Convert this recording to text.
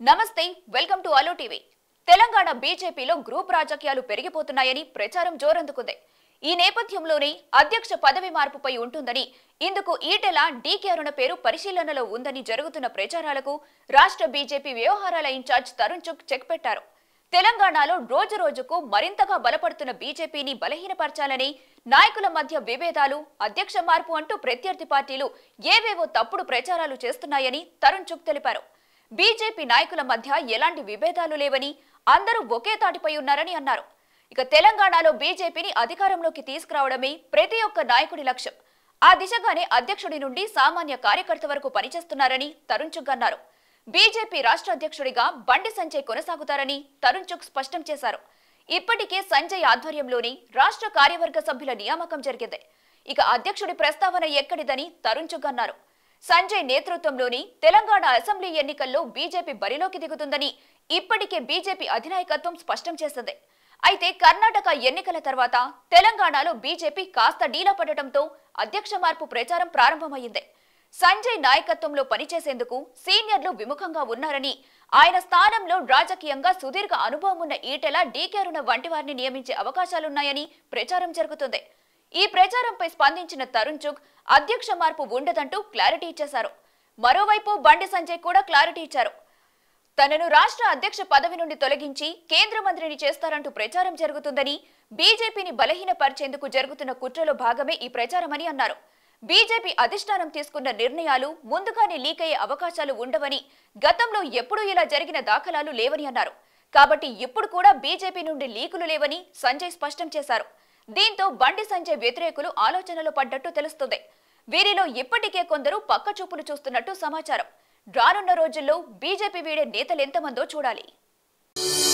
నమస్తే welcome to అలో TV Telangana బీజేపీలో గ్రూప్ రాజకీయాలు పెరిగిపోతున్నాయని ప్రచారం జోరందుకుంది ఈ నేపథ్యంలోనే అధ్యక్ష పదవి మార్పుపై ఉంటుందని ఇందుకు ఈటెల డీకే అరుణ పేరు పరిశీలనలో ఉందని జరుగుతున్న ప్రచారాలకు రాష్ట్ర బీజేపీ వ్యవహారాల ఇన్ఛార్జ్ తరుణ్ చుక్ చెక్ పెట్టారు తెలంగాణలో రోజు రోజుకు మరింతగా బలపడుతున్న బీజేపీని బలహీనపరచాలని నాయకుల మధ్య విభేదాలు అధ్యక్ష మార్పు అంటూ ప్రత్యర్థి పార్టీలు ఏవేవో తప్పుడు ప్రచారాలు చేస్తున్నాయని తరుణ్ చుక్ తెలిపారు బీజేపీ నాయకుల మధ్య ఎలాంటి విభేదాలు లేవని అందరూ ఒకే తాటిపై ఉన్నారని అన్నారు ఇక తెలంగాణలో బీజేపీని అధికారంలోకి తీసుకురావడమే ప్రతి ఒక్క నాయకుడి లక్ష్యం ఆ దిశగానే అధ్యక్షుడి నుండి సామాన్య కార్యకర్త వరకు పనిచేస్తున్నారని తరుణ్ చుగ్ అన్నారు బీజేపీ రాష్ట్ర అధ్యక్షుడిగా బండి సంజయ్ కొనసాగుతారని తరుణ్ చుగ్ స్పష్టం చేశారు ఇప్పటికే సంజయ్ ఆధ్వర్యంలోని రాష్ట్ర కార్యవర్గ సభ్యుల నియామకం జరిగింది ఇక అధ్యక్షుడి ప్రస్తావన ఎక్కడిదని తరుణ్ చుగ్ అన్నారు సంజయ్ నేతృత్వంలోని తెలంగాణ అసెంబ్లీ ఎన్నికల్లో బీజేపీ బరిలోకి దిగుతుందని ఇప్పటికే బీజేపీ అధినాయకత్వం స్పష్టం చేసింది అయితే కర్ణాటక ఎన్నికల తర్వాత తెలంగాణలో బీజేపీ కాస్త డీలా పడటంతో అధ్యక్ష మార్పు ప్రచారం ప్రారంభమైంది సంజయ్ నాయకత్వంలో పనిచేసేందుకు సీనియర్లు విముఖంగా ఉన్నారని ఆయన స్థానంలో రాజకీయంగా సుదీర్ఘ అనుభవం ఉన్న ఈటెల డీకేరున వంటి వారిని నియమించే అవకాశాలున్నాయని ప్రచారం జరుగుతుంది ఈ ప్రచారంపై స్పందించిన తరుణ్ చుగ్ అధ్యక్ష మార్పు ఉండదంటూ క్లారిటీ ఇచ్చేశారు మరోవైపు బండి సంజయ్ కూడా క్లారిటీ ఇచ్చారు తనను రాష్ట్ర అధ్యక్ష పదవి నుండి తొలగించి కేంద్ర మంత్రిని చేస్తారంటూ ప్రచారం జరుగుతుందని బీజేపీని బలహీనపరిచేందుకు జరుగుతున్న కుట్రలో భాగమే ఈ ప్రచారమని అన్నారు బీజేపీ అధిష్టానం తీసుకున్న నిర్ణయాలు ముందుగానే లీక్ అయ్యే అవకాశాలు ఉండవని గతంలో ఎప్పుడూ ఇలా జరిగిన దాఖలాలు లేవని అన్నారు కాబట్టి ఇప్పుడు కూడా బీజేపీ నుండి లీకులు లేవని సంజయ్ స్పష్టం చేశారు దీంతో బండి సంజయ్ వ్యతిరేకులు ఆలోచనలో పడ్డట్టు తెలుస్తుంది వీరిలో ఇప్పటికే కొందరు పక్క చూపులు చూస్తున్నట్టు సమాచారం రానున్న రోజుల్లో బీజేపీ వీడే నేతలెంతమందో చూడాలి